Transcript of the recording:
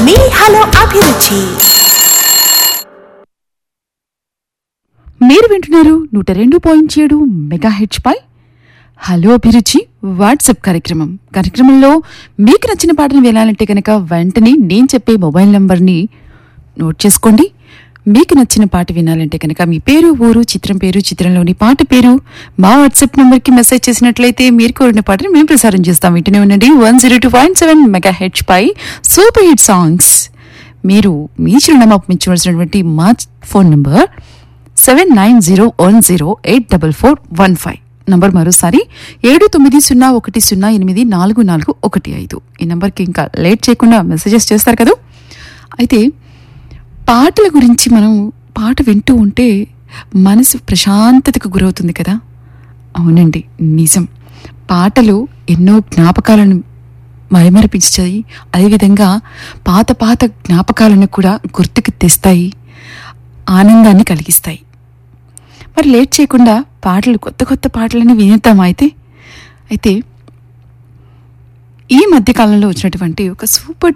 మీ hello అభిరుచి మీరు వింటున్నారు నూట రెండు పాయింట్ ఏడు మెగా హెచ్ పై హలో అభిరుచి వాట్సాప్ కార్యక్రమం కార్యక్రమంలో మీకు నచ్చిన పాటను వినాలంటే కనుక వెంటనే నేను చెప్పే మొబైల్ నంబర్ని నోట్ చేసుకోండి మీకు నచ్చిన పాట వినాలంటే కనుక మీ పేరు ఊరు చిత్రం పేరు చిత్రంలోని పాట పేరు మా వాట్సాప్ నంబర్కి మెసేజ్ చేసినట్లయితే మీరు కోరిన పాటని మేము ప్రసారం చేస్తాం వింటూనే ఉండండి one zero two point seven మెగా హెచ్ పై సూపర్ హిట్ సాంగ్స్ మీరు మీ చిరునామా పంపించవలసినటువంటి మా phone number seven nine zero one zero eight double four one five number మరోసారి ఏడు తొమ్మిది సున్నా ఒకటి సున్నా ఎనిమిది నాలుగు నాలుగు ఒకటి ఐదు ఈ నంబర్కి ఇంకా లేట్ చేయకుండా మెసేజెస్ చేస్తారు కదా అయితే పాటల గురించి మనం పాట వింటూ ఉంటే మనసు ప్రశాంతతకు గురవుతుంది కదా అవునండి నిజం పాటలు ఎన్నో జ్ఞాపకాలను మైమరిపించాయి అదేవిధంగా పాత పాత జ్ఞాపకాలను కూడా గుర్తుకు తెస్తాయి ఆనందాన్ని కలిగిస్తాయి మరి లేట్ చేయకుండా పాటలు కొత్త కొత్త పాటలని వినేద్దాం అయితే అయితే ఈ మధ్య కాలంలో వచ్చినటువంటి ఒక సూపర్